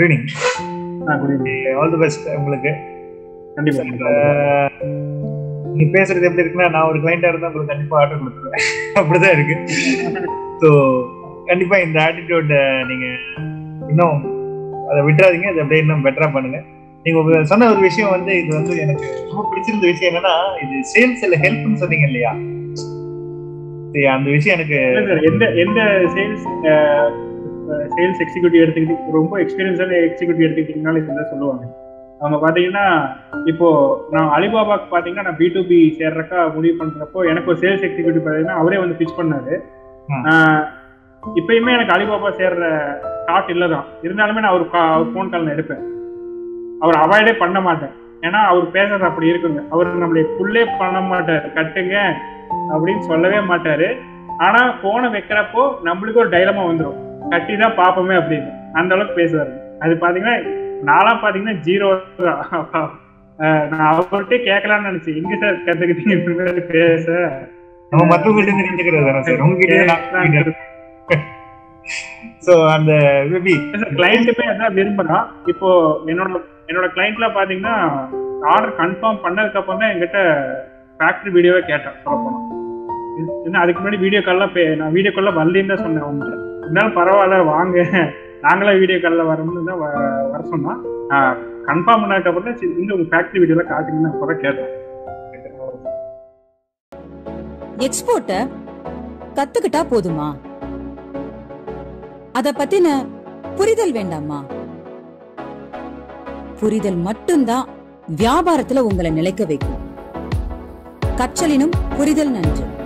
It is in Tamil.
குட் ஈவினிங் ஆ good evening all the best உங்களுக்கு கண்டிப்பா கண்டிப்பா நீ பேசுறது எப்படி இருக்குன்னா நான் ஒரு கிளைண்டா இருந்தா உங்களுக்கு கண்டிப்பா ஆர்டர் கொடுத்துருவேன் அப்படிதான் இருக்கு ஸோ கண்டிப்பா இந்த ஆட்டிடியூட் நீங்க இன்னும் அதை விட்டுறாதீங்க அதை அப்படியே இன்னும் பெட்டரா பண்ணுங்க நீங்க உங்க சொன்ன ஒரு விஷயம் வந்து இது வந்து எனக்கு ரொம்ப பிடிச்சிருந்த விஷயம் என்னன்னா இது சேல்ஸ்ல ஹெல்ப்னு சொன்னீங்க இல்லையா சரி, அந்த விஷயம் எனக்கு இல்ல சார் எந்த எந்த சேல்ஸ் சேல்ஸ் எக்ஸிக்யூட்டிவ் எடுத்துக்கிட்டு ரொம்ப எக்ஸ்பீரியன்ஸான எக்ஸிக்யூட்டிவ் எடுத்துக்கிட்டீங்கனாலும் இதுதான் சொல்லுவாங்க அவங்க பாத்தீங்கன்னா இப்போ நான் அலிபாபாக்கு பாத்தீங்கன்னா நான் பி டு பி சேர்றக்கா முடிவு பண்றப்போ எனக்கு ஒரு சேல்ஸ் எக்ஸிக்யூட்டிவ் பாத்தீங்கன்னா அவரே வந்து பிச் பண்ணாரு ம். ஆஹ் இப்பயுமே எனக்கு அலிபாபா சேர்ற தாட் இல்லதான் இருந்தாலுமே நான் அவர் அவர் ஃபோன் கால் நான் எடுப்பேன் அவர் அவாய்டே பண்ண மாட்டேன் ஏன்னா அவர் பேசுறது அப்படி இருக்குங்க அவர் நம்மளை ஃபுல்லே பண்ண மாட்டார் கட்டுங்க அப்படின்னு சொல்லவே மாட்டாரு ஆனா போனை வைக்கிறப்போ நம்மளுக்கு ஒரு டைலமா வந்துடும் கட்டி தான் பார்ப்போமே அப்படின்னு அந்த அளவுக்கு பேசுவாரு அது பாத்தீங்கன்னா நான்லாம் பாத்தீங்கன்னா ஜீரோ நான் அவர்கிட்ட கேட்கலாம்னு நினைச்சேன் எங்க சார் கத்துக்கிட்டீங்க இந்த மாதிரி பேச நம்ம மத்தவங்ககிட்ட இருந்து நினைச்சுக்கிறது தானே சார் உங்ககிட்ட ஸோ அந்த மேபி கிளைண்ட்டுமே அதான் விரும்புறான் இப்போ என்னோட என்னோட கிளைண்ட்ல பாத்தீங்கன்னா ஆர்டர் கன்ஃபார்ம் பண்ணதுக்கு அப்புறம் தான் என்கிட்ட ஃபேக்டரி வீடியோவே கேட்டேன் சொல்ல போனா இன்னும் அதுக்கு முன்னாடி வீடியோ கால்லாம் நான் வீடியோ கால்ல வரலன்னு தான் சொன்னேன் அவங்க இருந்தாலும் பரவாயில்ல வாங்க நாங்களே வீடியோ காலில் வரணும்னு தான் வ- வர சொன்னா கன்ஃபார்ம் பண்ணதுக்கு அப்புறம் தான் சரி, இந்த உங்க ஃபேக்டரி வீடியோல காட்டுங்கன்னு அப்புறம் கேட்டேன் எக்ஸ்போர்ட்ட கத்துக்கிட்டா போதுமா அத பத்தின புரிதல் வேண்டாமா புரிதல் மட்டும்தான் வியாபாரத்துல உங்களை நிலைக்க வைக்கும் கற்றலினும் புரிதல் நன்று